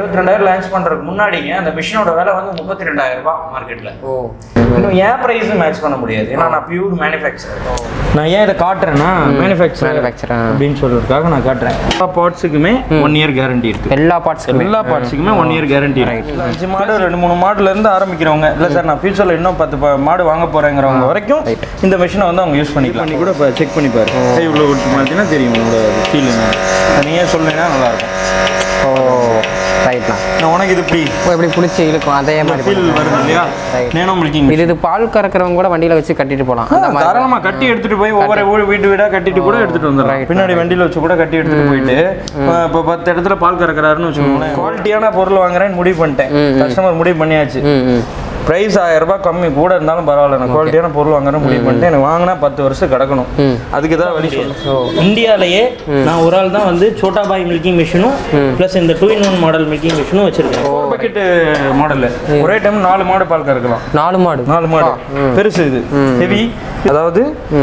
இருபத்தி ரெண்டாயிரம் லான்ச் பண்றதுக்கு முன்னாடிங்க அந்த மிஷினோட விலை வந்து முப்பத்தி ரெண்டாயிரம் ரூபாய் மார்க்கெட்ல ஓ இன்னும் ஏன் ப்ரைஸும் மேட்ச் பண்ண முடியாது ஏன்னா நான் பியூர் மேனுஃபேக்சர் நான் ஏன் இதை காட்டுறேன்னா மேனுஃபேக்சர் மேனுஃபேக்சர் அப்படின்னு சொல்றதுக்காக நான் காட்டுறேன் எல்லா பார்ட்ஸுக்குமே ஒன் இயர் கேரண்டி இருக்கு எல்லா பார்ட்ஸுக்குமே எல்லா பார்ட்ஸுக்குமே ஒன் இயர் கேரண்டி இருக்கு அஞ்சு மாடு ரெண்டு மூணு மாடுல இருந்து ஆரம்பிக்கிறவங்க இல்ல சார் நான் ஃபியூச்சர்ல இன்னும் பத்து ப- மாடு வாங்க போறேங்கிறவங்க வரைக்கும் இந்த மிஷினை வந்து அவங்க யூஸ் பண்ணிக்கலாம் பண்ணி கூட இப்போ செக் பண்ணி பாரு கை உள்ள விட்டு பார்த்தீங்கன்னா தெரியும் உங்களோட ஃபீல் நீயே சொல்லினா நல்லா இருக்கும் ஓ ரைட்ண்ணா நான் உனக்கு இது இப்படி ஓ எப்படி பிடிச்சி இழுக்கும் அதே மாதிரி ஃபீல் பண்ணுங்க. வருது இல்லையா Right. நேனோ மில்கிங் இது இது பால் கறக்கிறவங்க கூட வண்டியில வச்சு கட்டிட்டு போகலாம் அந்த மாதிரி தாராளமா கட்டி எடுத்துட்டு போய் ஒவ்வொரு ஊர் வீட்டு வீடா கட்டிட்டு கூட எடுத்துட்டு வந்துடலாம் Right, பின்னாடி வண்டியில வச்சு கூட கட்டி எடுத்துட்டு போயிட்டு இப்போ பத்து இடத்துல பால் கறக்குறாருன்னு வச்சுக்கோங்களேன் குவாலிட்டியான பொருள் வாங்குறேன்னு முடிவு பண்ணிட்டேன் கஸ்டமர் முடிவு பண்ணியாச்சு ம் ம் பிரைஸ் ஆயிரம் ரூபாய் கம்மி கூட இருந்தாலும் பரவாயில்ல நான் குவாலிட்டியான பொருள் வாங்குறேன் முடிவு பண்ணிட்டு எனக்கு வாங்கினா பத்து வருஷம் கிடக்கணும் அதுக்கு தான் வழி சொல்லுவேன் இந்தியாலயே நான் ஒரு ஆள் தான் வந்து சோட்டா பாய் மில்கிங் மிஷினும் ப்ளஸ் இந்த two in one model milking மிஷினும் வச்சிருக்கேன் ஃபோர் பக்கெட் மாடல் ஒரே டைம் நாலு மாடு பால் கறக்கலாம் நாலு மாடு நாலு மாடு பெருசு இது ஹெவி அதாவது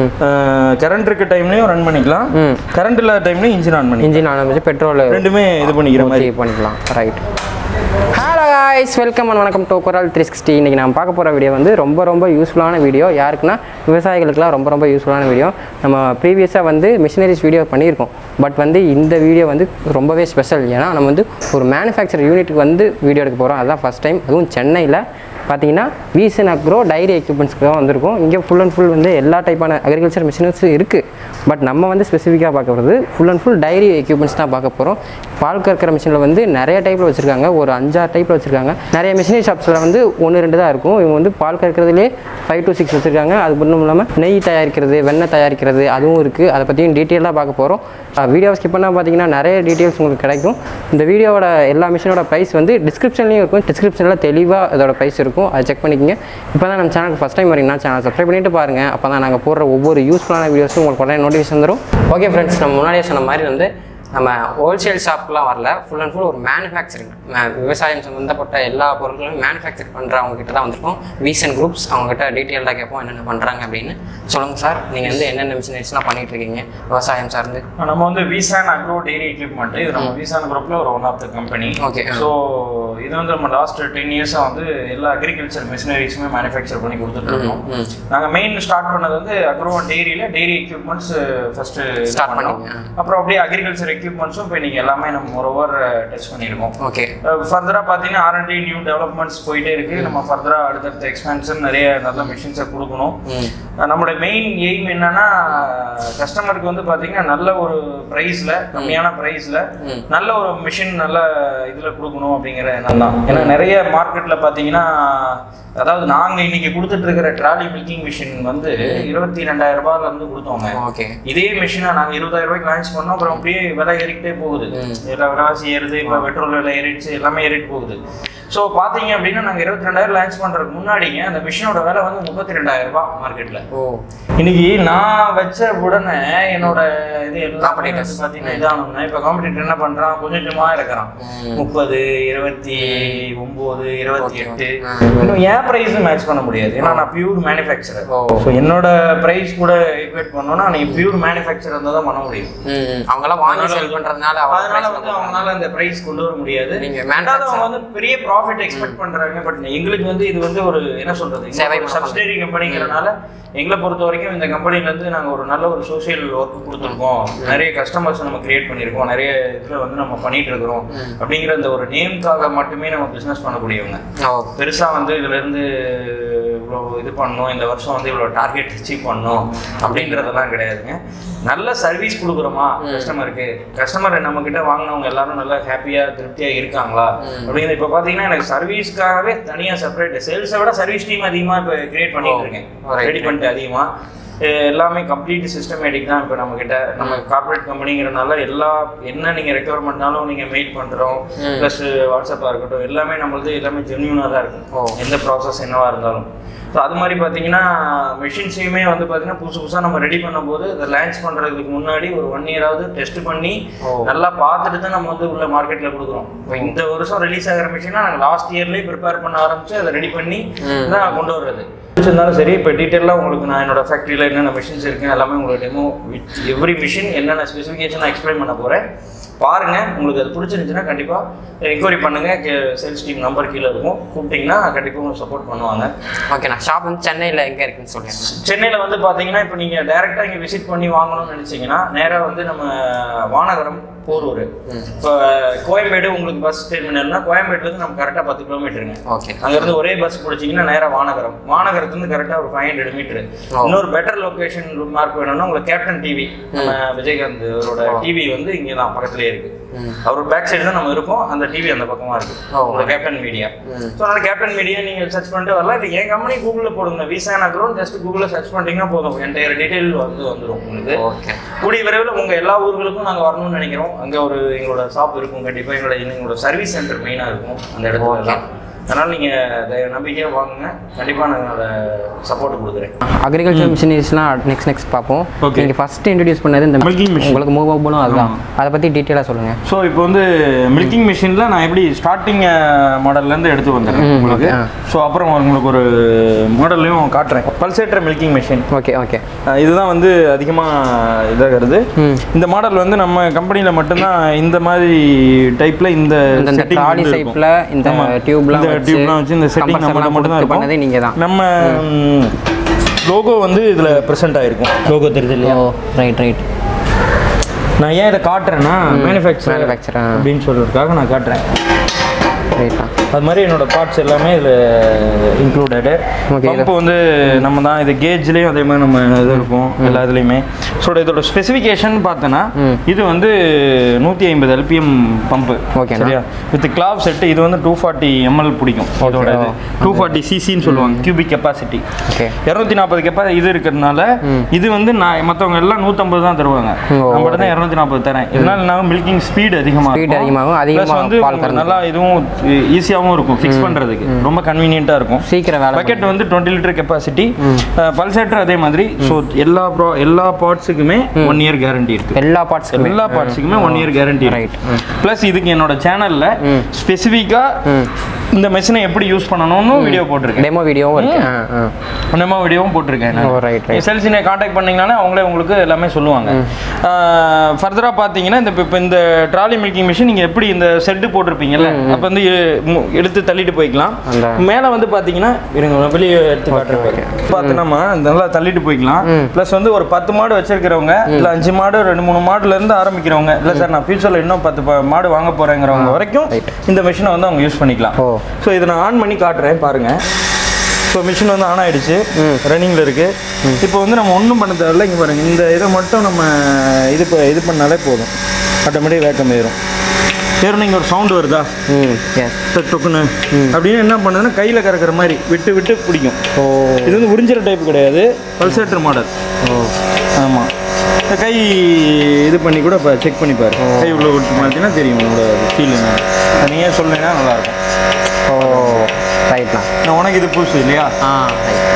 கரண்ட் இருக்க டைம்லயும் ரன் பண்ணிக்கலாம் கரண்ட் இல்லாத டைம்லயும் இன்ஜின் ஆன் பண்ணி இன்ஜின் ஆரம்பிச்சு பெட்ரோல் ரெண்டுமே இது பண்ணிக்கிற மாதிரி ஊற்றி பண்ணிக்கலாம் right hello guys welcome and வணக்கம் டு குரல் த்ரீ சிக்ஸ்டி இன்றைக்கி நான் பார்க்க போகிற வீடியோ வந்து ரொம்ப ரொம்ப யூஸ்ஃபுல்லான வீடியோ யாருக்குன்னா விவசாயிகளுக்குலாம் ரொம்ப ரொம்ப யூஸ்ஃபுல்லான வீடியோ நம்ம ப்ரீவியஸாக வந்து மிஷினரிஸ் வீடியோ பண்ணியிருக்கோம் பட் வந்து இந்த வீடியோ வந்து ரொம்பவே ஸ்பெஷல் ஏன்னா நம்ம வந்து ஒரு மேனுஃபேக்சர் யூனிட்டுக்கு வந்து வீடியோ எடுக்க போகிறோம் அதுதான் ஃபஸ்ட் டைம் அதுவும் சென்னையில் பார்த்தீங்கன்னா வீசன் அக்ரோ டைரி எக்யூப்மெண்ட்ஸ்க்கு தான் வந்திருக்கும் இங்கே ஃபுல் அண்ட் ஃபுல் வந்து எல்லா டைப்பான அக்ரிகல்ச்சர் மிஷினரிஸும் இருக்குது பட் நம்ம வந்து ஸ்பெசிஃபிக்காக பார்க்க போகிறது full and full dairy equipments தான் பார்க்க போகிறோம் பால் கறக்கிற மிஷினில் வந்து நிறைய டைப்பில் வச்சுருக்காங்க ஒரு அஞ்சாறு டைப்பில் வச்சுருக்காங்க நிறைய மிஷினரி ஷாப்ஸில் வந்து ஒன்று ரெண்டு தான் இருக்கும் இவங்க வந்து பால் கறக்கிறதுலே ஃபைவ் டு சிக்ஸ் வச்சுருக்காங்க அது மட்டும் இல்லாமல் நெய் தயாரிக்கிறது வெண்ணெய் தயாரிக்கிறது அதுவும் இருக்குது அதை பற்றியும் டீட்டெயிலாக பார்க்க போகிறோம் வீடியோ ஸ்கிப் பண்ணால் பார்த்தீங்கன்னா நிறைய டீட்டெயில்ஸ் உங்களுக்கு கிடைக்கும் இந்த வீடியோவோட எல்லா மிஷினோட ப்ரைஸ் வந்து டிஸ்கிரிப்ஷன்லையும் இருக்கும் டிஸ்கிரிப்ஷனில் தெளிவாக இதோட ப்ரைஸ் இருக்கும் அதை செக் பண்ணிக்கங்க இப்போ தான் நம்ம சேனலுக்கு ஃபஸ்ட் டைம் வரீங்கன்னா சேனல் சப்ஸ்கிரைப் பண்ணிட்டு பாருங்கள் அப்போ தான் நாங்கள் போடுற ஒவ்வொரு யூஸ்ஃபுல்லான வீடியோஸும் உங்களுக்கு உடனே நோட்டிஃபிகேஷன் தரும் ஓகே ஃப்ரெண்ட்ஸ் நம்ம முன்னாடியே சொன்ன மாதிரி வந்து நம்ம ஹோல்சேல் ஷாப்புக்குலாம் வரல ஃபுல் அண்ட் ஃபுல் ஒரு மேனுஃபேக்சரிங் விவசாயம் சம்மந்தப்பட்ட எல்லா பொருட்களும் மேனுஃபேக்சர் பண்ணுறவங்க கிட்ட தான் வந்திருக்கோம் வீசன் குரூப்ஸ் அவங்ககிட்ட டீட்டெயில்டாக கேட்போம் என்னென்ன பண்ணுறாங்க அப்படின்னு சொல்லுங்கள் சார் நீங்கள் வந்து என்னென்ன மிஷினரிஸ்லாம் பண்ணிட்டு இருக்கீங்க விவசாயம் சார்ந்து நம்ம வந்து விசான் அக்ரோ டெய்ரி எக்யூப்மெண்ட் இது நம்ம விசான் குரூப்ல ஒரு one of the company Okay. So இது வந்து நம்ம லாஸ்ட் டென் இயர்ஸாக வந்து எல்லா அக்ரிகல்ச்சர் மிஷினரிஸுமே மேனுஃபேக்சர் பண்ணி கொடுத்துட்டு இருக்கோம் நாங்கள் மெயின் ஸ்டார்ட் பண்ணது வந்து அக்ரோ அண்ட் டெய்ரியில் டெய்ரி எக்யூப்மெண்ட்ஸ் ஃபர்ஸ்ட் Start பண்ணோம் பண்ணீங்க. அப்புறம் அப்படியே அக்ரிகல்ச்சர் எக்யூப்மெண்ட்ஸும் இப்போ நீங்கள் எல்லாமே நம்ம ஓவர் டெஸ்ட் பண்ணியிருக்கோம் ஓகே ஃபர்தராக பார்த்தீங்கன்னா ஆர்என்டி நியூ டெவலப்மெண்ட்ஸ் போயிட்டே இருக்கு நம்ம ஃபர்தராக அடுத்தடுத்த எக்ஸ்பென்ஷன் நிறைய நல்ல மிஷின்ஸை கொடுக்கணும் அஹ் நம்மளோட மெயின் எய்ம் என்னன்னா கஸ்டமருக்கு வந்து பார்த்தீங்கன்னா நல்ல ஒரு ப்ரைஸில் கம்மியான ப்ரைஸில் நல்ல ஒரு மிஷின் நல்ல இதில் கொடுக்கணும் அப்படிங்கிற எண்ணம் தான் ஏன்னா நிறைய மார்க்கெட்டில் பார்த்தீங்கன்னா அதாவது நாங்கள் இன்னைக்கு கொடுத்துட்டு இருக்கிற ட்ராலி மில்கிங் மிஷின் வந்து இருபத்தி ரெண்டாயிரம் ரூபாயில இருந்து கொடுத்தோங்க ஓகே இதே மிஷினை நாங்கள் இருபதாயிரம் ரூபாய்க்கு லான்ச் பண்ணோம் அப்புறம் அப்படியே விலை ஏறிக்கிட்டே போகுது எல்லா விலைவாசி ஏறுது இப்போ பெட்ரோல் விலை ஏறிடுச்சு எல்லாமே ஏறிட்டு போகுது ஸோ பார்த்தீங்க அப்படின்னா நாங்கள் இருபத்தி ரெண்டாயிரம் லான்ச் பண்ணுறதுக்கு முன்னாடிங்க அந்த மிஷினோட விலை வந்து முப்பத்தி ரெண்டாயிரம் ரூபாய் மார்க்கெட்டில் ஓ இன்னைக்கு நான் வச்ச உடனே என்னோட இது எல்லாம் Competitors. வந்து பார்த்தீங்கன்னா இதானோம்னா இப்போ காம்படிட்டர் என்ன பண்ணுறான் கொஞ்சம் கொஞ்சமாக இருக்கிறான் முப்பது இருபத்தி ஒம்பது இருபத்தி எட்டு இன்னும் ஏன் ப்ரைஸும் மேட்ச் பண்ண முடியாது ஏன்னா நான் பியூர் மேனுஃபேக்சரர் ஓ. ஸோ என்னோட ப்ரைஸ் கூட ஈக்குவேட் பண்ணோம்னா நீ பியூர் மேனுஃபேக்சர் இருந்தால் தான் பண்ண முடியும் ம் ம். அவங்கெல்லாம் வாங்கி செல் பண்ணுறதுனால அதனால வந்து அவங்களால அந்த பிரைஸ் கொண்டு வர முடியாது நீங்க ரெண்டாவது அவங்க வந்து பெரிய ப்ராஃபிட் எக்ஸ்பெக்ட் பண்றாங்க பட் எங்களுக்கு வந்து இது வந்து ஒரு என்ன சொல்றது சேவை சப்சிடரி கம்பெனிங்கிறனால எங்களை பொறுத்த வரைக்கும் இந்த கம்பெனில இருந்து நாங்க ஒரு நல்ல ஒரு சோஷியல் ஒர்க் கொடுத்துருக்கோம் நிறைய கஸ்டமர்ஸ் நம்ம கிரியேட் பண்ணியிருக்கோம் நிறைய இதுல வந்து நம்ம பண்ணிட்டு இருக்கிறோம் அப்படிங்கிற அந்த ஒரு நேம்காக மட்டுமே நம்ம பிசினஸ் பண்ணக்கூடியவங்க ஓ பெருசா வந்து இதுல இருந்து இவ்வளோ இது பண்ணணும் இந்த வருஷம் வந்து இவ்வளோ டார்கெட் அச்சீவ் பண்ணணும் அப்படின்றதெல்லாம் கிடையாதுங்க நல்ல சர்வீஸ் கொடுக்குறோமா கஸ்டமருக்கு கஸ்டமர் நம்ம கிட்ட வாங்கினவங்க எல்லாரும் நல்லா ஹாப்பியா திருப்தியா இருக்காங்களா அப்படின்னு இப்போ பார்த்தீங்கன்னா எனக்கு சர்வீஸ்க்காகவே தனியாக செப்பரேட் சேல்ஸை விட சர்வீஸ் டீம் அதிகமாக இப்போ கிரியேட் பண்ணிட்டு இருக்கேன் right. ரெடி பண்ணிட்டு அதிகமாக அஹ் எல்லாமே கம்ப்ளீட் சிஸ்டமேட்டிக் தான் இப்போ நம்ம கிட்ட நம்ம கார்ப்பரேட் கம்பெனிங்கிறனால எல்லா என்ன நீங்க ரெக்குவயர்மெண்ட்னாலும் நீங்க மெயில் பண்றோம் ப்ளஸ் வாட்ஸ்அப்பா இருக்கட்டும் எல்லாமே நம்மளது எல்லாமே ஜென்யூனாக தான் இருக்கும் எந்த ப்ராசஸ் என்னவா இருந்தாலும் ஸோ அது மாதிரி பார்த்தீங்கன்னா மிஷின்ஸையுமே வந்து பார்த்தீங்கன்னா புதுசு புதுசாக நம்ம ரெடி பண்ணும்போது அதை லான்ச் பண்ணுறதுக்கு முன்னாடி ஒரு ஒன் இயராவது டெஸ்ட் பண்ணி நல்லா பார்த்துட்டு தான் நம்ம வந்து உள்ள மார்க்கெட்டில் கொடுக்குறோம் இப்போ இந்த வருஷம் ரிலீஸ் ஆகிற மிஷினா நாங்கள் லாஸ்ட் இயர்லேயே ப்ரிப்பேர் பண்ண ஆரம்பிச்சு அதை ரெடி பண்ணி தான் கொண்டு வர்றது இருந்தாலும் சரி இப்போ டீட்டெயிலாக உங்களுக்கு நான் என்னோட ஃபேக்ட்ரியில் என்னென்ன மிஷின்ஸ் இருக்கு எல்லாமே உங்களுக்கு டெமோ எவ்ரி மிஷின் என்னென்ன ஸ்பெசிஃபிகேஷன் நான் எக்ஸ்பிளைன் பண்ண போகிறேன் பாருங்க உங்களுக்கு அது பிடிச்சிருந்துச்சுன்னா கண்டிப்பாக என்கொயரி பண்ணுங்க சேல்ஸ் டீம் நம்பர் கீழே இருக்கும் கூப்பிட்டீங்கன்னா கண்டிப்பாக உங்களுக்கு சப்போர்ட் பண்ணுவாங்க ஓகேண்ணா ஷாப் வந்து சென்னையில் எங்கே இருக்குன்னு சொல்லுங்கள் சென்னையில் வந்து பார்த்தீங்கன்னா இப்போ நீங்கள் டைரெக்டாக இங்கே விசிட் பண்ணி வாங்கணும்னு நினச்சிங்கன்னா நேராக வந்து நம்ம வானகரம் போரூர் இப்போ கோயம்பேடு உங்களுக்கு பஸ் டெர்மினல்னா கோயம்பேடுலேருந்து நம்ம கரெக்டாக பத்து கிலோமீட்டருங்க ஓகே அங்கேருந்து ஒரே பஸ் பிடிச்சிங்கன்னா நேராக வானகரம் வானகரத்துலேருந்து கரெக்டாக ஒரு ஃபைவ் ஹண்ட்ரட் மீட்டர் இன்னொரு பெட்டர் லொகேஷன் மார்க் வேணும்னா உங்களுக்கு கேப்டன் டிவி நம்ம விஜயகாந்த் அவரோட டிவி வந்து இங்கே தான் பக்கத்துலேயே இருக்கு அவர் பேக் சைடு தான் நம்ம இருக்கோம் அந்த டிவி அந்த பக்கமாக இருக்கு ஓ. உங்க கேப்டன் மீடியா ஸோ அந்த கேப்டன் மீடியா நீங்கள் சர்ச் பண்ணிட்டு வரலாம் இல்லை என் கம்பெனி கூகுளில் போடுங்க விசா நகரம் ஜஸ்ட் கூகுளில் சர்ச் பண்ணிட்டீங்கன்னா போதும் என்டையர் டீட்டெயில் வந்து வந்துடும் உங்களுக்கு ஓகே கூடிய விரைவில் உங்கள் எல்லா ஊர்களுக்கும் நாங்கள் வரணும்னு நினைக்கிறோம் அங்கே ஒரு எங்களோட ஷாப் இருக்கும் கண்டிப்பாக எங்களோட எங்களோட சர்வீஸ் சென்டர் மெயினாக இருக்கும் அந்த இடத்துல எல்லாம் அதனால் நீங்கள் நம்பிக்கையாக வாங்குங்க கண்டிப்பாக நான் என்னோட சப்போர்ட் கொடுக்குறேன் அக்ரிகல்ச்சர் மிஷினரிஸ்லாம் நெக்ஸ்ட் நெக்ஸ்ட் பார்ப்போம் Okay. நீங்கள் ஃபர்ஸ்ட் இன்ட்ரடியூஸ் பண்ணது இந்த Milking machine. உங்களுக்கு மூவபுளும் அதுதான் அதை பற்றி டீட்டெயிலாக சொல்லுங்கள் ஸோ இப்போ வந்து மில்கிங் மிஷினில் நான் எப்படி ஸ்டார்டிங் மாடல்லேருந்து எடுத்து வந்துடுறேன் ம், உங்களுக்கு okay, ஸோ அப்புறம் உங்களுக்கு ஒரு மாடல்லையும் காட்டுறேன் pulsator milking machine okay okay இதுதான் வந்து அதிகமாக இதாகிறது ம் இந்த மாடல் வந்து நம்ம கம்பெனியில் மட்டும்தான் இந்த மாதிரி டைப்பில் இந்த இந்த இந்த setting ட்ராலி வந்து இருக்கும். ஷேப்பில் இந்த ஆமா. டியூப்லாம் இந்த டியூப்லாம் வச்சு இந்த செட்டிங் நம்ம மட்டும் தான் இருக்கும் பண்ணதே நீங்கள் தான் நம்ம லோகோ வந்து இதில் ப்ரெசென்ட் ஆயிருக்கும் லோகோ தெரியுது இல்லையா ஓ ரைட் ரைட் நான் ஏன் இதை காட்டுறேன்னா மேனுஃபேக்சர் Manufacturer, ஆ. அப்படின்னு சொல்றதுக்காக நான் காட்டுறேன் ரைட் தான் அது மாதிரி என்னோட பார்ட்ஸ் எல்லாமே இதில் இன்க்ளூடடு Okay, பம்ப் வந்து நம்ம தான் இது கேஜ்லேயும் அதே மாதிரி நம்ம இது இருக்கும் எல்லா இதுலேயுமே ஸோ இதோட ஸ்பெசிஃபிகேஷன் பார்த்தோன்னா ம். இது வந்து நூற்றி ஐம்பது எல்பிஎம் பம்பு Okay, சரியா வித் கிளாவ் செட்டு இது வந்து டூ ஃபார்ட்டி எம்எல் பிடிக்கும் இதோட இது oh. டூ ஃபார்ட்டி சிசின்னு சொல்லுவாங்க கியூபிக் கெப்பாசிட்டி ஓகே இரநூத்தி நாற்பது கெப்பா இது இருக்கிறதுனால இது வந்து நான் மற்றவங்க எல்லாம் நூற்றம்பது தான் தருவாங்க ஓ, நம்ம தான் இரநூத்தி நாற்பது தரேன் இதனால நான் மில்கிங் ஸ்பீட் அதிகமாக Speed அதிகமாகும், ப்ளஸ் அதிகமா வந்து பால் உங்களுக்கு கறந்து. நல்லா இதுவும் ஈஸியாகவும் இருக்கும் ஃபிக்ஸ் பண்ணுறதுக்கு ரொம்ப கன்வீனியண்ட்டாக இருக்கும் சீக்கிரம் வேலை பக்கெட் வந்து டுவெண்ட்டி லிட்டர் கெப்பாசிட்டி பல்சேட்டர் அதே மாதிரி ஸோ எல்லா ப்ரோ எல்லா பார்ட்ஸுக்குமே ஒன் இயர் கேரண்டி இருக்கு எல்லா பார்ட்ஸ்க்குமே எல்லா பார்ட்ஸுக்குமே one year guarantee Right. Plus இதுக்கு என்னோட சேனல்ல ஸ்பெசிஃபிக்காக இந்த மெஷினை எப்படி யூஸ் பண்ணணும்னு வீடியோ போட்டிருக்கேன் டெமோ வீடியோவும் இருக்கு ஆ ஆ நம்ம வீடியோவும் போட்டிருக்கேன் ஓ ரைட் ரைட் செல்ஸினை காண்டாக்ட் பண்ணீங்கனாலே அவங்களே உங்களுக்கு எல்லாமே சொல்லுவாங்க ஃபர்தராக பார்த்தீங்கன்னா இந்த இப்போ இந்த ட்ராலி மில்கிங் மிஷின் நீங்கள் எப்படி இந்த செட்டு போட்டிருப்பீங்கல்ல அப்போ வந்து எ- மு- எடுத்து தள்ளிட்டு போய்க்கலாம் அந்த மேலே வந்து பார்த்தீங்கன்னா இருங்க நான் வெளியே எடுத்து காட்டுறேன் பார்த்தோன்னா நல்லா தள்ளிட்டு போய்க்கலாம் ப்ளஸ் வந்து ஒரு பத்து மாடு வச்சிருக்கிறவங்க இல்லை அஞ்சு மாடு ரெண்டு மூணு மாடுல இருந்து ஆரம்பிக்கிறவங்க இல்லை சார் நான் ஃபியூச்சரில் இன்னும் பத்து ப- மாடு வாங்க போகிறேங்கிறவங்க வரைக்கும் இந்த மிஷினை வந்து அவங்க யூஸ் பண்ணிக்கலாம் ஓ ஸோ இதை நான் ஆன் பண்ணி காட்டுறேன் பாருங்க ஸோ மிஷின் வந்து ஆன் ஆயிடுச்சு ரன்னிங்கில் இருக்கு இப்போ வந்து நம்ம ஒன்றும் பண்ண தேவையில்ல இங்கே பாருங்க இந்த இதை மட்டும் நம்ம இது ப- இது பண்ணாலே போதும் ஆட்டோமேட்டிக் வேக்கம் ஏறும் ஏறும் இங்கே ஒரு சவுண்டு வருதா ம் எஸ் டக் டொக்குன்னு அப்படின்னு என்ன பண்ணுதுன்னா கையில் கறக்கிற மாதிரி விட்டு விட்டு பிடிக்கும் ஓ இது வந்து உறிஞ்சிற டைப் கிடையாது பல்சேட்டர் மாடல் ஓ ஆமாம் இந்த கை இது பண்ணி கூட இப்போ செக் பண்ணி பாரு கை உள்ள விட்டு பார்த்தீங்கன்னா தெரியும் உங்களோட ஃபீல் என்ன நீயே சொல்லுங்கன்னா நல்லாயிருக்கும் ஓ ரைட் தான் நான் உனக்கு இது புதுசு இல்லையா ஆ ரைட்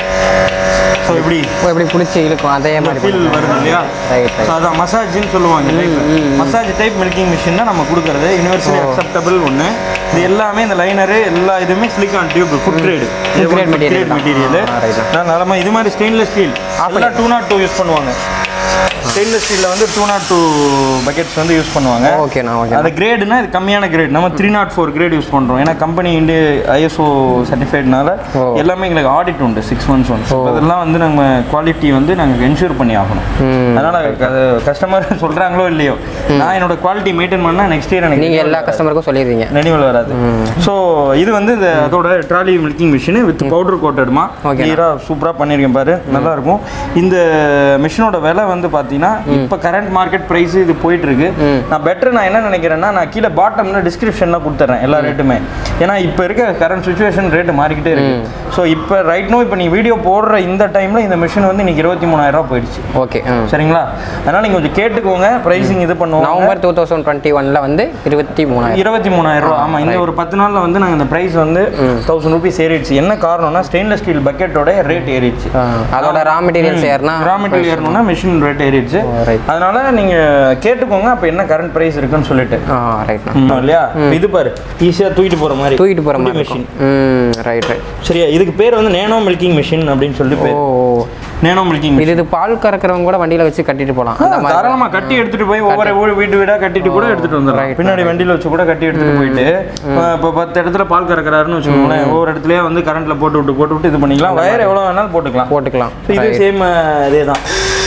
ஸோ எப்படி ஓ எப்படி பிடிச்சி இழுக்கும் அதே மாதிரி ஃபீல் வருது இல்லையா ரைட் So, ரைட் அதான் மசாஜ்னு சொல்லுவாங்க மசாஜ் டைப் மில்கிங் மிஷின் தான் நம்ம கொடுக்கறது யூனிவர்சலி அக்செப்டபிள் ஒன்று இது எல்லாமே இந்த லைனரு எல்லா இதுவுமே silicon tube food grade Food grade material தான். மெட்டீரியல் ஆ, right. நான் நிலமா இது மாதிரி ஸ்டெயின்லெஸ் ஸ்டீல் அதெல்லாம் டூ நாட் டூ யூஸ் பண்ணுவாங்க ஸ்டெயின்லெஸ் ஸ்டீலில் வந்து டூ நாட் டூ பக்கெட்ஸ் வந்து யூஸ் பண்ணுவாங்க ஓகேண்ணா ஓகே அது கிரேடுனா இது கம்மியான கிரேட் நம்ம three not four grade use பண்ணுறோம் ஏன்னா கம்பெனி இண்டு ஐஎஸ்ஓ சர்டிஃபைட்னால ஓ. எல்லாமே எங்களுக்கு ஆடிட் உண்டு சிக்ஸ் மந்த்ஸ் ஒன்ஸ் அதெல்லாம் வந்து நம்ம குவாலிட்டி வந்து நாங்கள் என்ஷூர் பண்ணி ஆகணும் ம் அதனால் கஸ்டமர் சொல்கிறாங்களோ இல்லையோ நான் என்னோட குவாலிட்டி மெயின்டைன் பண்ணால் நெக்ஸ்ட் இயர் எனக்கு நீங்கள் எல்லா கஸ்டமருக்கும் சொல்லிடுவீங்க ரெனிவல் வராது ஸோ இது வந்து இந்த அதோட trolley milking machine with powder கோட்டடுமா Okay. கிளியராக சூப்பராக பண்ணியிருக்கேன் பாரு நல்லா இருக்கும் இந்த மிஷினோட விலை வந்து பார்த்தீங்கன்னா இப்போ கரண்ட் மார்க்கெட் ப்ரைஸ் இது போயிட்டு இருக்கு நான் பெட்டர் நான் என்ன நினைக்கிறேன்னா நான் கீழே பாட்டம்ல டிஸ்கிரிப்ஷனில் கொடுத்துட்றேன் எல்லா ரேட்டுமே ஏன்னா இப்போ இருக்க கரண்ட் சுச்சுவேஷன் ரேட்டு மாறிக்கிட்டே இருக்கு ஸோ இப்போ ரைட் நோ இப்போ நீ வீடியோ போடுற இந்த டைமில் இந்த மிஷின் வந்து இன்னைக்கு இருபத்தி மூணாயிரம் ரூபாய் போயிடுச்சு ஓகே ம் சரிங்களா அதனால் நீங்கள் கொஞ்சம் கேட்டுக்கோங்க ப்ரைஸிங் இது பண்ணுவோம் நவம்பர் டூ தௌசண்ட் டுவெண்ட்டி ஒனில் வந்து இருபத்தி மூணாயிரம் இருபத்தி மூணாயிரம் ரூபா ஆமாம் இந்த ஒரு பத்து நாளில் வந்து நாங்கள் இந்த ப்ரைஸ் வந்து தௌசண்ட் ருபீஸ் ஏறிடுச்சு என்ன காரணம்னா ஸ்டெயின்லெஸ் ஸ்டீல் பக்கெட்டோட ரேட் ஏறிடுச்சு அதோட ரா மெட்டீரியல்ஸ் ஏறினா ரா மெட்டீரியல் ஏறணும்னா மிஷின் ரேட் ஏறிடுச்சு right. அதனால நீங்கள் கேட்டுக்கோங்க அப்போ என்ன கரண்ட் ப்ரைஸ் இருக்குன்னு சொல்லிட்டு ஆ ரைட்ண்ணா ம், இல்லையா இப்ப இது பாரு ஈஸியாக தூக்கிட்டு போகிற மாதிரி தூக்கிட்டு போகிற மாதிரி மிஷின் இருக்கும் ம் ரைட் ரைட் சரியா இதுக்கு பேர் வந்து நேனோ மில்கிங் மிஷின் அப்படின்னு சொல்லி ஓ பேர் ஓ. நேனோ மில்கிங் இது இது பால் கறக்கிறவங்க கூட வண்டியில வச்சு கட்டிட்டு போகலாம் அந்த மாதிரி தாராளமா கட்டி எடுத்துட்டு போய் ஒவ்வொரு ஊர் வீட்டு வீடா கட்டிட்டு கூட எடுத்துட்டு வந்துடலாம் பின்னாடி வண்டியில வச்சு கூட கட்டி எடுத்துட்டு போயிட்டு இப்போ பத்து இடத்துல பால் கறக்குறாருன்னு வச்சுக்கோங்களேன் ஒவ்வொரு இடத்துலயே வந்து கரண்ட்ல போட்டு விட்டு போட்டு விட்டு இது பண்ணிக்கலாம் வயர் எவ்வளவு வேணாலும் போட்டுக்கலாம் போட்டுக்கலாம் இது சேம் இதே தான்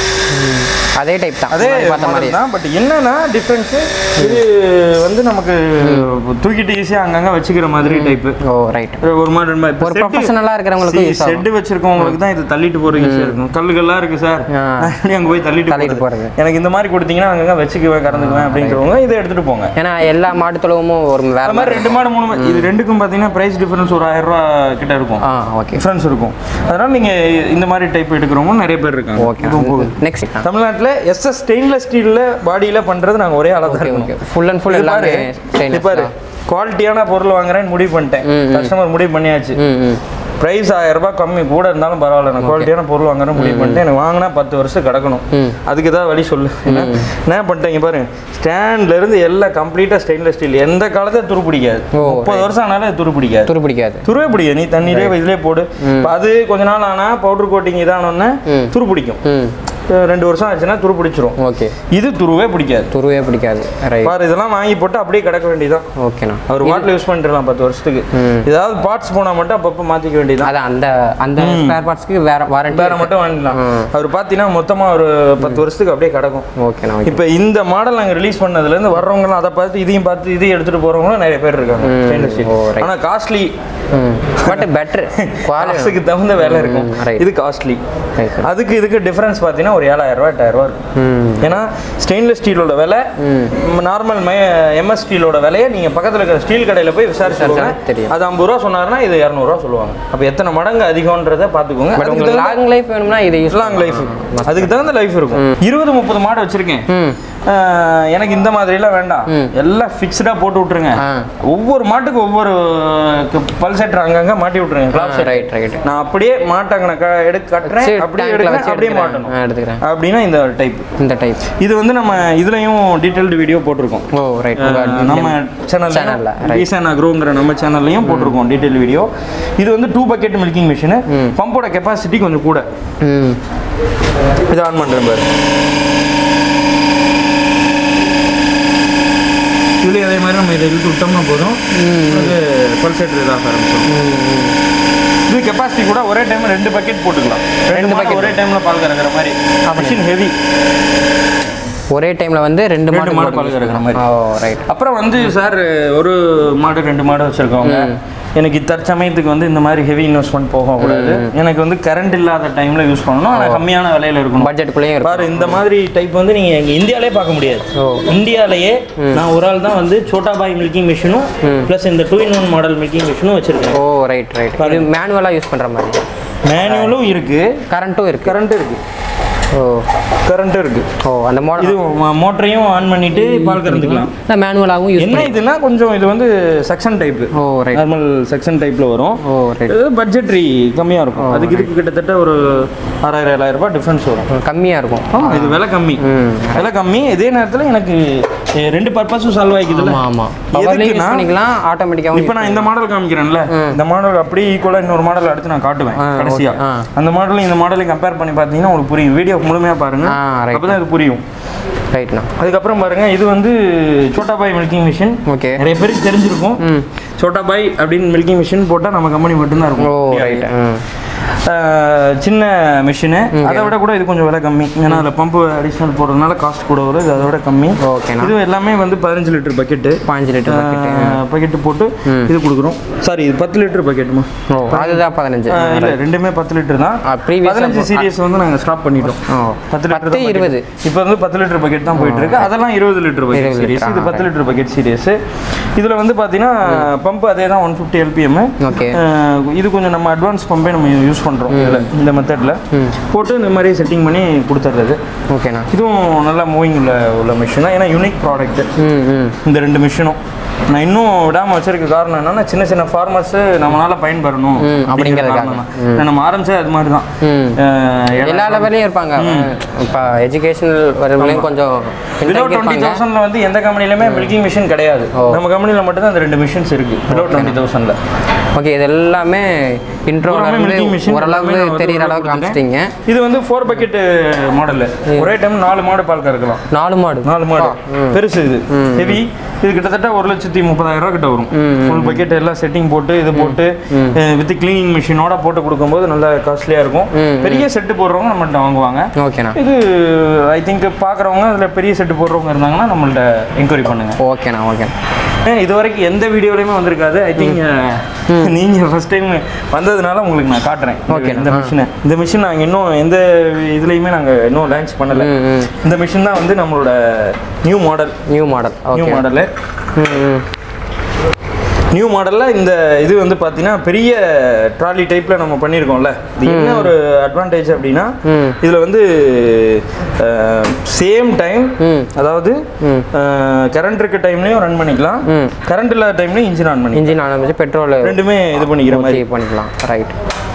அதே டைப் தான் அதே முன்னாடி பார்த்த மாதிரி தான் பட் என்னன்னா டிஃப்ரென்ஸ் இது வந்து நமக்கு தூக்கிட்டு ஈஸியாக அங்கங்க வச்சுக்கிற மாதிரி டைப்பு ஓ ரைட் ஒரு மாதிரி ரெண்டு மாதிரி ஒரு ப்ரொஃபஷனலாக இருக்கிறவங்களுக்கு யூஸ் ஆகும் ஷெட் வச்சிருக்கவங்களுக்கு தான் இது தள்ளிட்டு போறது ஈஸியாக இருக்கும் கல்லுகள்லாம் இருக்கு சார் ஆ. அங்க போய் தள்ளிட்டு தள்ளிட்டு போறது போறது எனக்கு இந்த மாதிரி கொடுத்தீங்கன்னா அங்கங்க வச்சுக்குவேன் கறந்துக்குவேன் அப்படின்றவங்க இதை எடுத்துட்டு போங்க ஏன்னா எல்லா மாட்டு தொழுவமும் ஒரு வேற அது மாதிரி ரெண்டு மாடு மூணு மாடு இது ரெண்டுக்கும் பார்த்தீங்கன்னா பிரைஸ் டிஃபரன்ஸ் ஒரு ஆயிரம் ரூபா கிட்ட இருக்கும் ஆ ஓகே டிஃபரன்ஸ் இருக்கும் அதனால நீங்க இந்த மாதிரி டைப் எடுக்கிறவங்க நிறைய பேர் இருக்காங்க ஓகே நெக்ஸ்ட் தமிழ்நாட்டில் எஸ்எஸ் ஸ்டெயின்லெஸ் ஸ்டீலில் பாடியில் பண்ணுறது நாங்கள் ஒரே ஆளாக தான் ஓகே இருக்கோம் ஓகே ஃபுல் அண்ட் ஃபுல் இது எல்லாமே பாரு, இது stainless பாரு தான். குவாலிட்டியான பொருள் வாங்குறேன்னு முடிவு பண்ணிட்டேன் கஸ்டமர் முடிவு பண்ணியாச்சு ம் ம் ப்ரைஸ் ஆயிரம் ரூபாய் கம்மி கூட இருந்தாலும் பரவாயில்ல நான் குவாலிட்டியான பொருள் வாங்குறேன் முடிவு பண்ணிட்டேன் எனக்கு வாங்கினா பத்து வருஷம் கிடக்கணும் ம். அதுக்கு தான் வழி சொல்லு என்ன என்ன பண்ணிட்டேங்க பாருங்க ஸ்டாண்ட்ல இருந்து எல்லாம் கம்ப்ளீட்டாக ஸ்டெயின்லெஸ் ஸ்டீல் எந்த காலத்தை துரு பிடிக்காது ஓ, முப்பது வருஷம் ஆனாலும் அது துரு பிடிக்காது துரு பிடிக்காது துருவே பிடிக்காது நீ தண்ணியிலே இதுலேயே போடு இப்ப அது கொஞ்ச நாள் ஆனால் பவுடர் கோட்டிங் இதானோடனே ம். துரு பிடிக்கும் ம் அஹ் ரெண்டு வருஷம் ஆச்சுன்னா துரு பிடிச்சிரும் ஓகே இது துருவே பிடிக்காது துருவே பிடிக்காது ரைட் பாரு இதெல்லாம் வாங்கி போட்டு அப்படியே கிடக்க வேண்டியதான் ஓகேண்ணா அவர் பாட்டில் யூஸ் பண்ணிடலாம் பத்து வருஷத்துக்கு ம். ஏதாவது பார்ட்ஸ் போனால் மட்டும் அப்பப்போ மாற்றிக்க வேண்டியதான் அதான் அந்த அந்த ஸ்பேர் பார்ட்ஸ்க்கு வேற வாரண்டி வேற மட்டும் வாங்கிடலாம் அவர் பார்த்தீங்கன்னா மொத்தமாக ஒரு பத்து வருஷத்துக்கு அப்படியே கிடக்கும் ஓகேண்ணா ஓகே இப்போ இந்த மாடல் நாங்கள் ரிலீஸ் பண்ணதுலேருந்து வர்றவங்கலாம் அதை பார்த்து இதையும் பார்த்து இதையும் எடுத்துகிட்டு போகிறவங்களும் நிறைய பேர் இருக்காங்க ஸ்டெயின்லெஸ் ஓ, ஸ்டீல் right. ஆனால் காஸ்ட்லி ம் பட் பெட்டர் குவாலிட்டி காசுக்கு தகுந்த வேலை இருக்கும் ம், right. இது காஸ்ட்லி ரைட் அதுக்கு இதுக்கு டிஃபரன்ஸ் பார்த்தீங்கன்னா ஒரு ஏழாயிரம் ரூபா எட்டாயிரம் ரூபா இருக்கும் ம் ஏன்னா ஸ்டெயின்லெஸ் ஸ்டீலோட விலை நார்மல் எம்எஸ் ஸ்டீலோட விலையை நீங்கள் பக்கத்தில் இருக்கிற ஸ்டீல் கடையில் போய் விசாரிச்சுக்கோங்க தெரியும். அது ஐம்பது ரூபா சொன்னாருன்னா இது இரநூறுவா சொல்லுவாங்க அப்போ எத்தனை மடங்கு அதிகம்ன்றதை பார்த்துக்கோங்க பட் உங்களுக்கு லாங் லைஃப் வேணும்னா இதை யூஸ் லாங் லைஃப் அதுக்கு தகுந்த லைஃப் இருக்கும் இருபது முப்பது மாடு வச்சிருக்கேன் ம் ஆஹ் எனக்கு இந்த மாதிரிலாம் வேண்டாம் எல்லாம் ஃபிக்ஸ்டாக போட்டு விட்டுருங்க ஆ. ஒவ்வொரு மாட்டுக்கு ஒவ்வொரு பல்செட்டர் அங்கங்கே மாட்டி விட்டுருங்க கிளாப் செட் ரைட் ரைட் நான் அப்படியே மாட்டாங்க நான் க- எடுத்து கட்டுறேன் சரி, அப்படியே tankல எடுக்கிறேன் வச்சு அப்படியே எடுத்துக்கிறேன். மாட்டணும் ஆ, எடுத்துக்கிறேன் அப்படின்னா இந்த டைப் இந்த டைப் இது வந்து நம்ம இதுலயும் டீடைல்டு வீடியோ போட்டிருக்கோம் ஓ ரைட் அஹ் நம்ம Channel சேனல்ல ல, right. ஈசான் அக்ரோங்கிற நம்ம சேனல்லையும் போட்டிருக்கோம் டீடைல் வீடியோ இது வந்து டூ பக்கெட் மில்கிங் மிஷின் பம்போட கெப்பாசிட்டி கொஞ்சம் கூட ம் இதை ஆன் பண்ணுறேன் பாரு இதுலேயும் அதே மாதிரி நம்ம இதை இழுத்து விட்டோம்னா போதும் அது பல்சேட்டர் இதாக ஆரம்பிச்சிடும் இது கெப்பாசிட்டி கூட ஒரே டைம் ரெண்டு பக்கெட் போட்டுக்கலாம் ரெண்டு bucket. பக்கெட் ஒரே டைம்ல பால் கறக்கிற மாதிரி மிஷின் ஹெவி ஒரே டைம்ல வந்து ரெண்டு ரெண்டு மாடு மாடு பால் கறக்கிற மாதிரி ஓ ரைட் அப்புறம் வந்து சார் ஒரு மாடு ரெண்டு மாடு வச்சிருக்கவங்க எனக்கு தற்சமயத்துக்கு வந்து இந்த மாதிரி ஹெவி இன்வெஸ்ட்மெண்ட் போகக்கூடாது எனக்கு வந்து கரண்ட் இல்லாத டைம்ல யூஸ் பண்ணணும் ஆனால் கம்மியான விலையில இருக்கணும் பட்ஜெட்டுக்குள்ளேயும் இருக்கும் பாரு இந்த மாதிரி டைப் வந்து நீங்க எங்க இந்தியாலே பார்க்க முடியாது ஓ. இந்தியாலயே நான் ஒரு ஆள் தான் வந்து சோட்டா பாய் மில்கிங் மிஷினும் ப்ளஸ் இந்த two in one model milking மிஷினும் வச்சிருக்கேன் ஓ ரைட் ரைட் இது மேனுவலாக யூஸ் பண்ணுற மாதிரி மேனுவலும் இருக்கு கரண்ட்டும் இருக்கு கரண்ட் இருக்கு ஓ கரண்ட்டும் இருக்கு ஓ அந்த இது மாடல் மோட்டரையும் ஆன் பண்ணிட்டு பால் கறந்துக்கலாம் மேனுவலாகவும் யூஸ் என்ன இதுனா கொஞ்சம் இது வந்து suction type oh right normal suction டைப்ல வரும் ஓ ரைட் இது பட்ஜெட்ரி கம்மியா இருக்கும் அதுக்கு இதுக்கு கிட்டத்தட்ட ஒரு ஆறாயிரம் ஏழாயிரம் ரூபாய் டிஃபரன்ஸ் வரும் கம்மியாக இருக்கும் ஆமா இது விலை கம்மி ம் விலை கம்மி இதே நேரத்தில் எனக்கு அஹ், ரெண்டு பர்பஸும் சால்வ் ஆகிக்குதுல்ல ஆமாம் ஆமாம் பவர்லேயும் யூஸ் எதுக்குன்னா, பண்ணிக்கலாம் ஆட்டோமேட்டிக்காகவும் இப்போ நான் இந்த மாடல் காமிக்கிறேன்ல இந்த மாடல் அப்படியே ஈக்குவலாக இன்னொரு மாடல் அடுத்து நான் காட்டுவேன் ஆ, கடைசியா okay. ஆ. அந்த மாடலையும் இந்த மாடலையும் கம்பேர் பண்ணி பார்த்தீங்கன்னா உங்களுக்கு புரியும் வீடியோ முழுமையாக பாருங்க ஆ ரைட் அப்பதான் இது புரியும் ரைட்ண்ணா அதுக்கப்புறம் பாருங்க இது வந்து சோட்டா பாய் மில்கிங் மிஷின் ஓகே நிறைய பேருக்கு தெரிஞ்சிருக்கும் ம் சோட்டா பாய் அப்படின்னு மில்கிங் மிஷின் போட்டால் நம்ம கம்பெனி மட்டும்தான் ஓ இருக்கும் ரைட் ம் ஆஹ் சின்ன மிஷினு அதை விட கூட இது கொஞ்சம் விலை கம்மி ஏன்னா அதில் பம்பு அடிஷ்னல் போடுறதுனால காஸ்ட் கூட வரும் இது அதை விட கம்மி ஓகேண்ணா இது எல்லாமே வந்து பதினஞ்சு லிட்டர் பக்கெட்டு பாஞ்சு லிட்டர் பாக்கெட்டு பக்கெட்டு போட்டு இது கொடுக்குறோம் சாரி இது பத்து லிட்டர் பக்கெட்டுமா ஓ அதுதான் பதினஞ்சு இல்லை ரெண்டுமே பத்து லிட்டர் தான் ப்ரீவியஸ் பதினஞ்சு சீரியஸ் வந்து நாங்கள் ஸ்டாப் பண்ணிட்டோம் ஓ பத்து லிட்டர் பத்து இருபது இப்போ வந்து பத்து லிட்டர் பக்கெட் தான் போயிட்டு இருக்கு அதெல்லாம் இருபது லிட்டர் பக்கெட் இருபது சீரியஸ் liter, இது ஆ, பத்து லிட்டர் பக்கெட் சீரியஸ் இதில் வந்து பார்த்தீங்கன்னா பம்ப் அதே தான் ஒன் ஃபிஃப்டி எல்பிஎம் ஓகே இது கொஞ்சம் நம்ம அட்வான்ஸ் பம்பே நம்ம யூஸ் பண்ணுறோம் இதில் இந்த மெத்தடில் போட்டு இந்த மாதிரி செட்டிங் பண்ணி கொடுத்துட்றது ஓகேண்ணா இதுவும் நல்லா மூவிங் உள்ள உள்ள மிஷின் தான் ஏன்னா யூனிக் ப்ராடக்ட் ம் ம் இந்த ரெண்டு மிஷினும் நான் இன்னும் விடாமல் வச்சிருக்க காரணம் என்னன்னா சின்ன சின்ன ஃபார்மர்ஸ் நம்மளால பயன்பெறணும் ம், அப்படிங்கிறதுக்காக. காரணம் தான். நம்ம ஆரம்பிச்சா அது மாதிரி தான் ம் எல்லா லெவல்லையும் இருப்பாங்க இப்போ எஜுகேஷனல் வரவங்களையும் கொஞ்சம் பிலோ பின்தங்கி டுவெண்ட்டி இருப்பாங்க தௌசண்ட்ல வந்து எந்த கம்பெனிலுமே மில்கிங் மிஷின் கிடையாது நம்ம கம்பெனியில் மட்டும் தான் அந்த ரெண்டு மிஷின்ஸ் இருக்கு பிலோ டுவெண்ட்டி தௌசண்ட்ல ஓகே இது எல்லாமே இன்ட்ரோல எல்லாமே இருந்து milking machine, ஓரளவு எல்லாமே நான் வந்து தெரியிற உள்ள அளவுக்கு கொடுத்துட்டேன். காமிச்சிட்டீங்க இது வந்து ஃபோர் பக்கெட் மாடல் ஒரே டைம் நாலு மாடு பால் கறக்கலாம் நாலு மாடு நாலு மாடு பெருசு இது ஹெவி இது கிட்டத்தட்ட ஒரு லட்சத்தி முப்பதாயிரம் ரூபா கிட்ட வரும் ஃபுல் பக்கெட் எல்லாம் செட்டிங் போட்டு இது போட்டு வித் கிளீனிங் மிஷினோட போட்டு கொடுக்கும்போது நல்லா காஸ்ட்லியா இருக்கும் பெரிய செட்டு போடுறவங்க நம்மள்ட்ட வாங்குவாங்க ஓகேண்ணா இது ஐ திங்க் பார்க்குறவங்க அதில் பெரிய செட்டு போடுறவங்க இருந்தாங்கன்னா நம்மள்ட்ட என்கொயரி பண்ணுங்க ஓகேண்ணா ஓகேண்ணா ஏன் இது வரைக்கும் எந்த வீடியோலையுமே வந்திருக்காது ஐ திங்க் நீங்கள் ஃபர்ஸ்ட் டைம் வந்ததுனால உங்களுக்கு நான் காட்டுறேன் Okay. இந்த மிஷினை இந்த மிஷின் நாங்கள் இன்னும் எந்த இதுலேயுமே நாங்கள் இன்னும் லான்ச் பண்ணலை ம் ம் இந்த மிஷின் தான் வந்து நம்மளோட new model new model new okay model ம் ம் நியூ மாடலில் இந்த இது வந்து பார்த்தீங்கன்னா பெரிய ட்ராலி டைப்பில் நம்ம பண்ணியிருக்கோம்ல இது என்ன ஒரு அட்வான்டேஜ் அப்படின்னா ம். இதில் வந்து சேம் டைம் ம். அதாவது ம். கரண்ட் இருக்க டைம்லையும் ரன் பண்ணிக்கலாம் ம். கரண்ட் இல்லாத டைம்லையும் இன்ஜின் ஆன் பண்ணி இன்ஜின் ஆரம்பிச்சு பெட்ரோல் ரெண்டுமே இது பண்ணிக்கிற மாதிரி ஓகே பண்ணிக்கலாம் ரைட்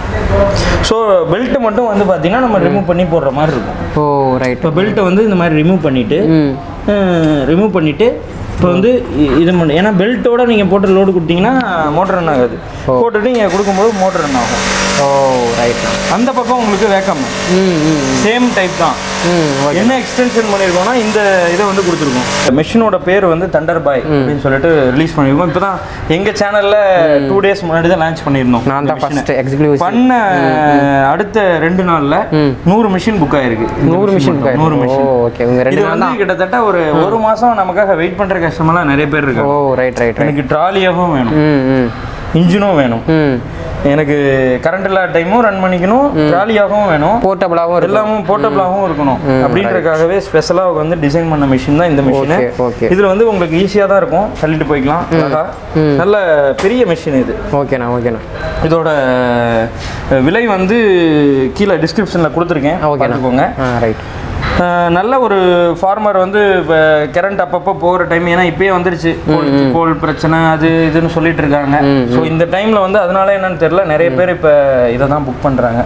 ஸோ பெல்ட் மட்டும் வந்து பார்த்தீங்கன்னா நம்ம ரிமூவ் பண்ணி போடுற மாதிரி இருக்கும் ஓ ரைட் இப்போ பெல்ட்டை வந்து இந்த மாதிரி ரிமூவ் பண்ணிவிட்டு ம் ரிமூவ் பண்ணிவிட்டு இப்போ வந்து இ- இது பண்ண ஏன்னா பெல்ட்டோட நீங்கள் போட்டு லோடு கொடுத்தீங்கன்னா மோட்டர் ரன் ஆகாது போட்டுட்டு நீங்கள் கொடுக்கும்போது மோட்டர் ரன் ஆகும் ஓ ரைட்ண்ணா அந்த பக்கம் உங்களுக்கு வேக்கம் ம் ம் சேம் டைப் தான் ம் ஓகே என்ன எக்ஸ்டென்ஷன் பண்ணியிருக்கோம்னா இந்த இதை வந்து கொடுத்துருக்கோம் மெஷினோட பேர் வந்து தண்டர் பாய் அப்படின்னு சொல்லிட்டு ரிலீஸ் பண்ணியிருக்கோம் இப்போ தான் எங்கள் சேனலில் டூ டேஸ் முன்னாடி தான் லான்ச் பண்ணியிருந்தோம் நான் இந்த தான் machine-அ. ஃபர்ஸ்ட் எக்ஸிக்யூட்டிவ் பண்ண அடுத்த ரெண்டு நாள்ல ம். நூறு மிஷின் புக் ஆயிருக்கு இந்த நூறு மிஷின் மட்டும். நூறு ஓ மிஷின் ஓகே உங்க இது ரெண்டு நாள் வந்து தான் கிட்டத்தட்ட ஒரு ஒரு மாசம் நமக்காக வெயிட் பண்ற கஸ்டமர்லாம் நிறைய பேர் ஓ இருக்காங்க ரைட் ரைட் ரைட் எனக்கு ட்ராலியாகவும் வேணும் ம் ம் இன்ஜினும் வேணும் ம் எனக்கு கரண்ட் இல்லாத டைமும் ரன் பண்ணிக்கணும் ட்ராலியாகவும் வேணும் போர்ட்டபுளாகவும் இருக்கும் எல்லாமும் போர்ட்டபிளாகவும் இருக்கணும் அப்படின்றதுக்காகவே ஸ்பெஷலாக வந்து டிசைன் பண்ண மிஷின் தான் இந்த மிஷின் ஓகே ஓகே இதுல வந்து உங்களுக்கு ஈஸியாக தான் இருக்கும் தள்ளிட்டு போய்க்கலாம் அழகா நல்ல பெரிய மிஷின் இது ஓகேண்ணா ஓகேண்ணா இதோட அஹ், விலை வந்து கீழே டிஸ்கிரிப்ஷனில் கொடுத்துருக்கேன் ஓகேண்ணா பார்த்துக்கோங்க ஆ ரைட் அஹ், நல்ல ஒரு ஃபார்மர் வந்து இப்போ கரண்ட் அப்பப்போ போகிற டைம் ஏன்னா இப்பயே வந்துருச்சு கோல் கோல் பிரச்சனை அது இதுன்னு சொல்லிட்டு இருக்காங்க ஸோ இந்த டைமில் வந்து அதனால என்னன்னு தெரியல நிறைய பேர் இப்போ இதை தான் புக் பண்ணுறாங்க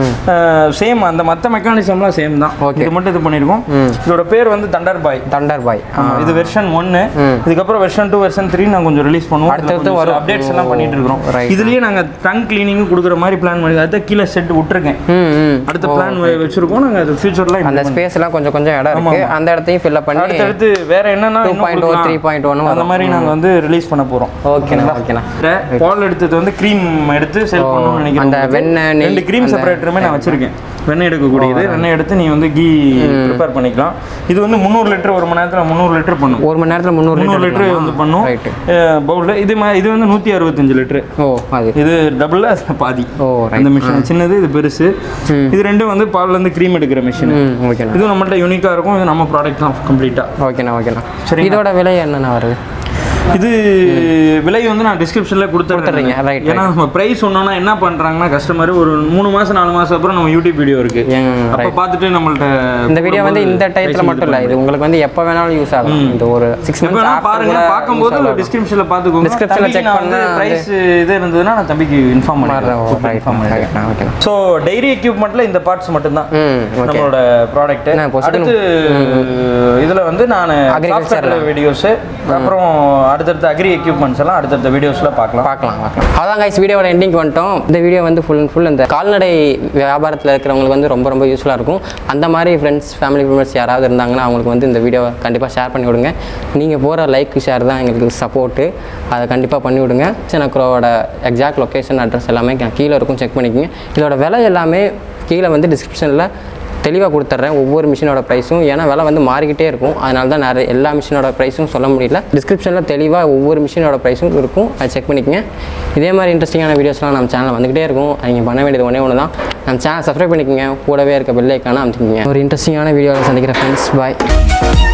சேம் அந்த மற்ற மெக்கானிசம்லாம் சேம் தான் இது மட்டும் இது பண்ணியிருக்கோம் இதோட பேர் வந்து தண்டர் பாய் தண்டர் பாய் இது வெர்ஷன் ஒன்னு ம். இதுக்கப்புறம் வெர்ஷன் டூ வெர்ஷன் த்ரீ நான் கொஞ்சம் ரிலீஸ் பண்ணுவோம் அடுத்தடுத்து வரும். அப்டேட்ஸ் எல்லாம் பண்ணிட்டு இருக்கிறோம் Right. இதுலயே நாங்க டங் கிளீனிங் கொடுக்குற மாதிரி பிளான் பண்ணி அதை கீழே செட் விட்டுருக்கேன் ம் ம் அடுத்த பிளான் வச்சிருக்கோம் நாங்க அது ஃபியூச்சர்ல அந்த ஸ்பேஸ் எல்லாம் கொஞ்சம் கொஞ்சம் இடம் இருக்கு அந்த இடத்தையும் ஃபில்அப் பண்ணி அடுத்தடுத்து வேற என்னன்னா டூ இன்னும் பாயிண்ட் ஓ கொடுக்கலாம். த்ரீ பாயிண்ட் ஒன்று அந்த மாதிரி நாங்க வந்து ரிலீஸ் பண்ண போறோம் ஓகேண்ணா ஓகேண்ணா பால் எடுத்தது வந்து க்ரீம் எடுத்து செல் பண்ணணும்னு நினைக்கிறேன் அந்த உங்களுக்கு. வெண்ணெய், நெய், ரெண்டு க்ரீம் அந்த- செப்பரேட்டருமே நான் வச்சிருக்கேன் வெண்ணெய் எடுக்கக்கூடியது வெண்ணெய் எடுத்து நீ வந்து கீ ப்ரிப்பேர் பண்ணிக்கலாம் இது வந்து முந்நூறு லிட்டர் ஒரு மணி நேரத்துல முந்நூறு லிட்டர் பண்ணும் ஒரு மணி நேரத்தில் முந்நூறு முந்நூறு லிட்டர் வந்து பண்ணும் ரைட்டு பவுலில் இது மா- இது வந்து நூற்றி அறுபத்தஞ்சு லிட்டரு ஓ அது இது டபுள் அது பாதி ஓ அந்த மிஷின் சின்னது இது பெருசு இது ரெண்டும் வந்து பால்ல இருந்து க்ரீம் எடுக்கிற மிஷின் ம் ஓகேண்ணா இது நம்மள்ட்ட யூனிக்காக இருக்கும் இது நம்ம ப்ராடக்ட் தான் கம்ப்ளீட்டாக ஓகேண்ணா ஓகேண்ணா சரிங்களா? இதோட விலை என்னண்ணா வருது இது விலை வந்து நான் டிஸ்கிரிப்ஷனில் கொடுத்துட்றேன் கொடுத்துட்றீங்க, right, ஏன்னா நம்ம ப்ரைஸ் சொன்னோன்னா என்ன பண்ணுறாங்கன்னா கஸ்டமர் ஒரு மூணு மாதம் நாலு மாதம் அப்புறம் நம்ம யூடியூப் வீடியோ இருக்கு ஏங்க, அப்போ பார்த்துட்டு நம்மள்ட்ட இந்த வீடியோ வந்து இந்த டயத்தில் மட்டும் இல்லை இது உங்களுக்கு வந்து எப்போ வேணாலும் யூஸ் ஆகும் இந்த ஒரு சிக்ஸ் எப்போ வேணா மந்த்ஸ் பாருங்க பார்க்கும்போது டிஸ்கிரிப்ஷனில் பார்த்துக்கோங்க Description ல தம்பிக்கு check நான் வந்து பண்ணா ப்ரைஸ் இது இருந்ததுன்னா நான் தம்பிக்கு இன்ஃபார்ம் பண்ணிடுறேன் இன்ஃபார்ம் பண்ணிடுறேன் ஓகேண்ணா ஓகேண்ணா ஸோ டைரி எக்யூப்மெண்ட்டில் இந்த பார்ட்ஸ் மட்டும்தான் ம் ஓகே நம்மளோட ப்ராடக்ட் என்ன, இப்போ அடுத்து இதில் வந்து நான் Agriculture சாஃப்ட்வேர் வீடியோஸு அப்புறம் அடுத்தடுத்த அக்ரி எக்யூப்மெண்ட்ஸ் எல்லாம் அடுத்தடுத்த வீடியோஸில் பார்க்கலாம் பார்க்கலாம் பார்க்கலாம் அதான் கைஸ் வீடியோட எண்டிங் வந்துட்டோம் இந்த வீடியோ வந்து ஃபுல் அண்ட் ஃபுல் இந்த கால்நடை வியாபாரத்தில் இருக்கிறவங்களுக்கு வந்து ரொம்ப ரொம்ப யூஸ்ஃபுல்லாக இருக்கும் அந்த மாதிரி ஃப்ரெண்ட்ஸ் ஃபேமிலி மெம்பர்ஸ் யாராவது இருந்தாங்கன்னா அவங்களுக்கு வந்து இந்த வீடியோவை கண்டிப்பாக ஷேர் பண்ணி விடுங்க நீங்கள் போகிற லைக் ஷேர் தான் எங்களுக்கு சப்போர்ட்டு அதை கண்டிப்பாக பண்ணி விடுங்க சின்னக்ரோவோட எக்ஸாக்ட் லொக்கேஷன் அட்ரஸ் எல்லாமே கீ- கீழே இருக்கும் செக் பண்ணிக்கோங்க இதோட விலை எல்லாமே கீழே வந்து டிஸ்கிரிப்ஷனில் தெளிவாக கொடுத்துட்றேன் ஒவ்வொரு மிஷினோட ப்ரைஸும் ஏன்னா விலை வந்து மாறிக்கிட்டே இருக்கும் அதனால தான் நிறைய எல்லா மிஷினோட ப்ரைஸும் சொல்ல முடியல டிஸ்கிரிப்ஷனில் தெளிவாக ஒவ்வொரு மிஷினோட ப்ரைஸும் இருக்கும் அதை செக் பண்ணிக்கங்க இதே மாதிரி இன்ட்ரெஸ்டிங்கான வீடியோஸ்லாம் நம்ம சேனலில் வந்துக்கிட்டே இருக்கும் நீங்கள் பண்ண வேண்டியது ஒன்றே ஒன்று தான் நம்ம சேனல் சப்ஸ்கிரைப் பண்ணிக்கோங்க கூடவே இருக்க பெல் ஐக்கான அமைச்சிக்கோங்க ஒரு இன்ட்ரெஸ்டிங்கான வீடியோவில் சந்திக்கிற ஃப்ரெண்ட்ஸ் பாய்